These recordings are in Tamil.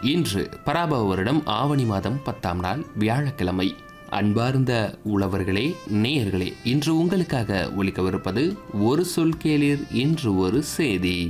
இன்று பராபவ வருடம் ஆவணி மாதம் பத்தாம் நாள் வியாழக்கிழமை அன்பார்ந்த உழவர்களே நேயர்களே இன்று உங்களுக்காக ஒலிக்கவிருப்பது ஒரு சொல் கேளீர் இன்று ஒரு செய்தி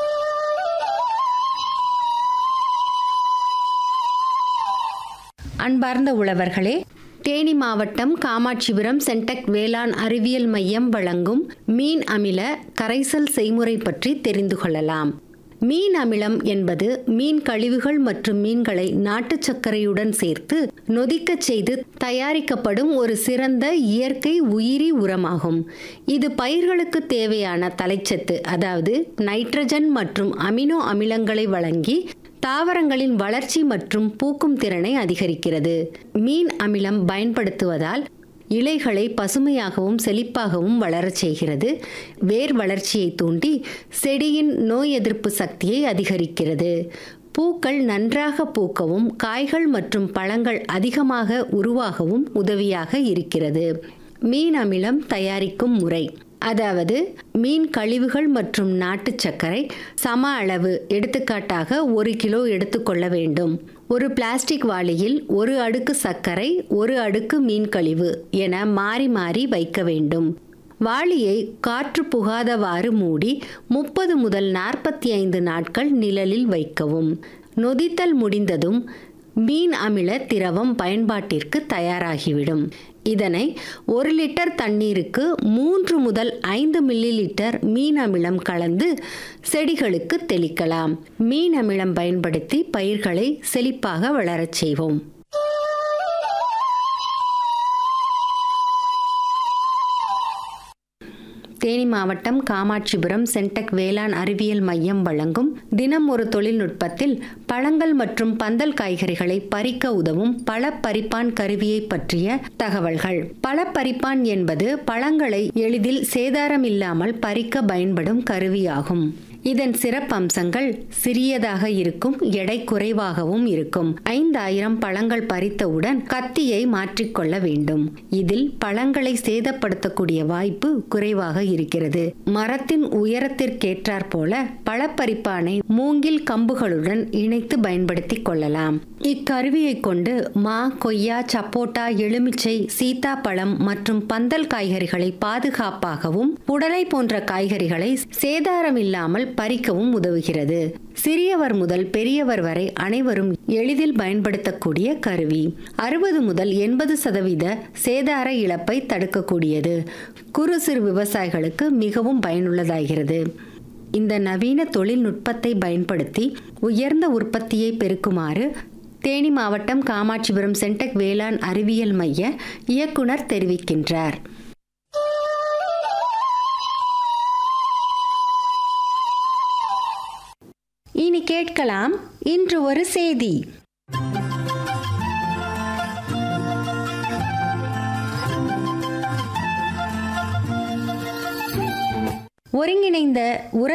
அன்பார்ந்த உழவர்களே தேனி மாவட்டம் காமாட்சிபுரம் சென்டெக் வேளாண் அறிவியல் மையம் வழங்கும் மீன் அமில கரைசல் செய்முறை பற்றி தெரிந்து கொள்ளலாம் மீன் அமிலம் என்பது மீன் கழிவுகள் மற்றும் மீன்களை நாட்டுச் சர்க்கரையுடன் சேர்த்து நொதிக்கச் செய்து தயாரிக்கப்படும் ஒரு சிறந்த இயற்கை உயிரி உரமாகும் இது பயிர்களுக்கு தேவையான தலைச்சத்து அதாவது நைட்ரஜன் மற்றும் அமினோ அமிலங்களை வழங்கி தாவரங்களின் வளர்ச்சி மற்றும் பூக்கும் திறனை அதிகரிக்கிறது மீன் அமிலம் பயன்படுத்துவதால் இலைகளை பசுமையாகவும் செழிப்பாகவும் வளரச் செய்கிறது வேர் வளர்ச்சியை தூண்டி செடியின் நோய் எதிர்ப்பு சக்தியை அதிகரிக்கிறது பூக்கள் நன்றாக பூக்கவும் காய்கள் மற்றும் பழங்கள் அதிகமாக உருவாகவும் உதவியாக இருக்கிறது மீன் அமிலம் தயாரிக்கும் முறை அதாவது மீன் கழிவுகள் மற்றும் நாட்டுச் சர்க்கரை சம அளவு எடுத்துக்காட்டாக ஒரு கிலோ எடுத்துக்கொள்ள வேண்டும் ஒரு பிளாஸ்டிக் வாளியில் ஒரு அடுக்கு சர்க்கரை ஒரு அடுக்கு மீன் கழிவு என மாறி மாறி வைக்க வேண்டும் வாளியை காற்று புகாதவாறு மூடி முப்பது முதல் நாற்பத்தி ஐந்து நாட்கள் நிழலில் வைக்கவும் நொதித்தல் முடிந்ததும் மீன் அமில திரவம் பயன்பாட்டிற்கு தயாராகிவிடும் இதனை ஒரு லிட்டர் தண்ணீருக்கு மூன்று முதல் ஐந்து மில்லி லிட்டர் மீன் அமிலம் கலந்து செடிகளுக்கு தெளிக்கலாம் மீன் அமிலம் பயன்படுத்தி பயிர்களை செழிப்பாக வளரச் செய்வோம் தேனி மாவட்டம் காமாட்சிபுரம் சென்டெக் வேளாண் அறிவியல் மையம் வழங்கும் தினம் ஒரு தொழில்நுட்பத்தில் பழங்கள் மற்றும் பந்தல் காய்கறிகளை பறிக்க உதவும் பழப்பறிப்பான் கருவியை பற்றிய தகவல்கள் பழப்பறிப்பான் என்பது பழங்களை எளிதில் சேதாரமில்லாமல் பறிக்க பயன்படும் கருவியாகும் இதன் சிறப்பம்சங்கள் சிறியதாக இருக்கும் எடை குறைவாகவும் இருக்கும் ஐந்தாயிரம் பழங்கள் பறித்தவுடன் கத்தியை மாற்றிக்கொள்ள வேண்டும் இதில் பழங்களை சேதப்படுத்தக்கூடிய வாய்ப்பு குறைவாக இருக்கிறது மரத்தின் உயரத்திற்கேற்றாற் போல பழப்பறிப்பானை மூங்கில் கம்புகளுடன் இணைத்து பயன்படுத்திக் கொள்ளலாம் இக்கருவியை கொண்டு மா கொய்யா சப்போட்டா எலுமிச்சை சீத்தாப்பழம் மற்றும் பந்தல் காய்கறிகளை பாதுகாப்பாகவும் புடலை போன்ற காய்கறிகளை சேதாரமில்லாமல் பறிக்கவும் உதவுகிறது சிறியவர் முதல் பெரியவர் வரை அனைவரும் எளிதில் பயன்படுத்தக்கூடிய கருவி அறுபது முதல் எண்பது சதவீத சேதார இழப்பை தடுக்கக்கூடியது குறு சிறு விவசாயிகளுக்கு மிகவும் பயனுள்ளதாகிறது இந்த நவீன தொழில்நுட்பத்தை பயன்படுத்தி உயர்ந்த உற்பத்தியை பெருக்குமாறு தேனி மாவட்டம் காமாட்சிபுரம் சென்டெக் வேளாண் அறிவியல் மைய இயக்குனர் தெரிவிக்கின்றார் இனி கேட்கலாம் இன்று ஒரு செய்தி ஒருங்கிணைந்த உர